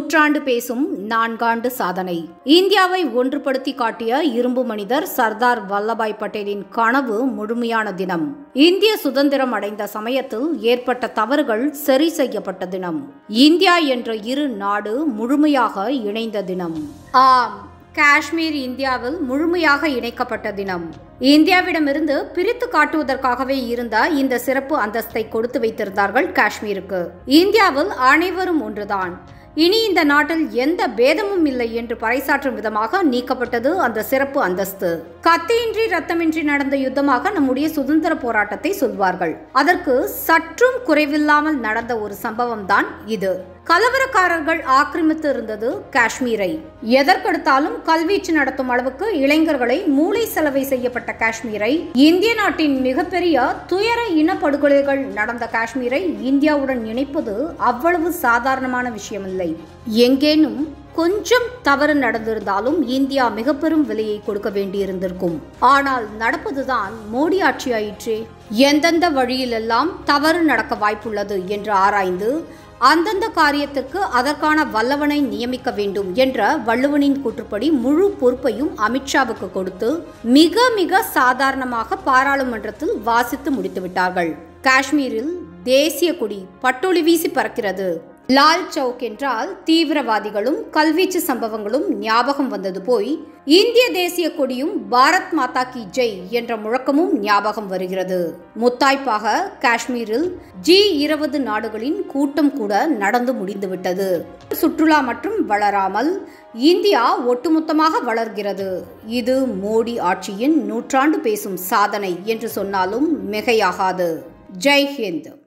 நூற்றாண்டு பேசும் நான்காண்டு சாதனை இந்தியாவை ஒன்றுபடுத்தி காட்டிய இரும்பு மனிதர் சர்தார் வல்லபாய் பட்டேலின் கனவு முழுமையான தினம் இந்திய சுதந்திரம் அடைந்த சமயத்தில் ஏற்பட்ட தவறுகள் சரி செய்யப்பட்ட தினம் இந்தியா என்ற இரு நாடு முழுமையாக இணைந்த தினம் ஆம் காஷ்மீர் இந்தியாவில் முழுமையாக இணைக்கப்பட்ட தினம் இந்தியாவிடமிருந்து பிரித்து காட்டுவதற்காகவே இருந்த இந்த சிறப்பு அந்தஸ்தை கொடுத்து வைத்திருந்தார்கள் காஷ்மீருக்கு இந்தியாவில் அனைவரும் ஒன்றுதான் இனி இந்த நாட்டில் எந்த பேதமும் இல்லை என்று பறைசாற்றும் விதமாக நீக்கப்பட்டது அந்த சிறப்பு அந்தஸ்து கத்தியின்றி ரத்தமின்றி நடந்த யுத்தமாக நம்முடைய சுதந்திர போராட்டத்தை சொல்வார்கள் அதற்கு சற்றும் குறைவில்லாமல் நடந்த ஒரு சம்பவம் தான் இது கலவரக்காரர்கள் ஆக்கிரமித்து இருந்தது காஷ்மீரை எதற்கெடுத்தாலும் கல்வீச்சு நடத்தும் அளவுக்கு இளைஞர்களை மூளை செலவை செய்யப்பட்ட காஷ்மீரை இந்திய நாட்டின் மிகப்பெரிய துயர இனப்படுகொலைகள் நடந்த காஷ்மீரை இந்தியாவுடன் இணைப்பது அவ்வளவு சாதாரணமான விஷயமில்லை எங்கேனும் கொஞ்சம் தவறு நடந்திருந்தாலும் இந்தியா மிக பெரும் விலையை கொடுக்க வேண்டியிருந்திருக்கும் ஆனால் நடப்பதுதான் மோடி ஆட்சி ஆயிற்றே எந்தெந்த வழியிலெல்லாம் தவறு நடக்க வாய்ப்புள்ளது என்று ஆராய்ந்து அந்தந்த காரியத்திற்கு அதற்கான வல்லவனை நியமிக்க வேண்டும் என்ற வள்ளுவனின் கூற்றுப்படி முழு பொறுப்பையும் அமித்ஷாவுக்கு கொடுத்து மிக மிக சாதாரணமாக பாராளுமன்றத்தில் வாசித்து முடித்துவிட்டார்கள் காஷ்மீரில் தேசிய கொடி பட்டொளி வீசி பறக்கிறது லால் சவுக் என்றால் தீவிரவாதிகளும் கல்வீச்சு சம்பவங்களும் ஞாபகம் வந்தது போய் இந்திய தேசிய கொடியும் பாரத் மாதா கி ஜெய் என்ற முழக்கமும் ஞாபகம் வருகிறது முத்தாய்ப்பாக காஷ்மீரில் ஜி இருபது நாடுகளின் கூட்டம் கூட நடந்து முடிந்துவிட்டது சுற்றுலா மற்றும் வளராமல் இந்தியா ஒட்டுமொத்தமாக வளர்கிறது இது மோடி ஆட்சியின் நூற்றாண்டு பேசும் சாதனை என்று சொன்னாலும் மிகையாகாது ஜெய் ஹிந்த்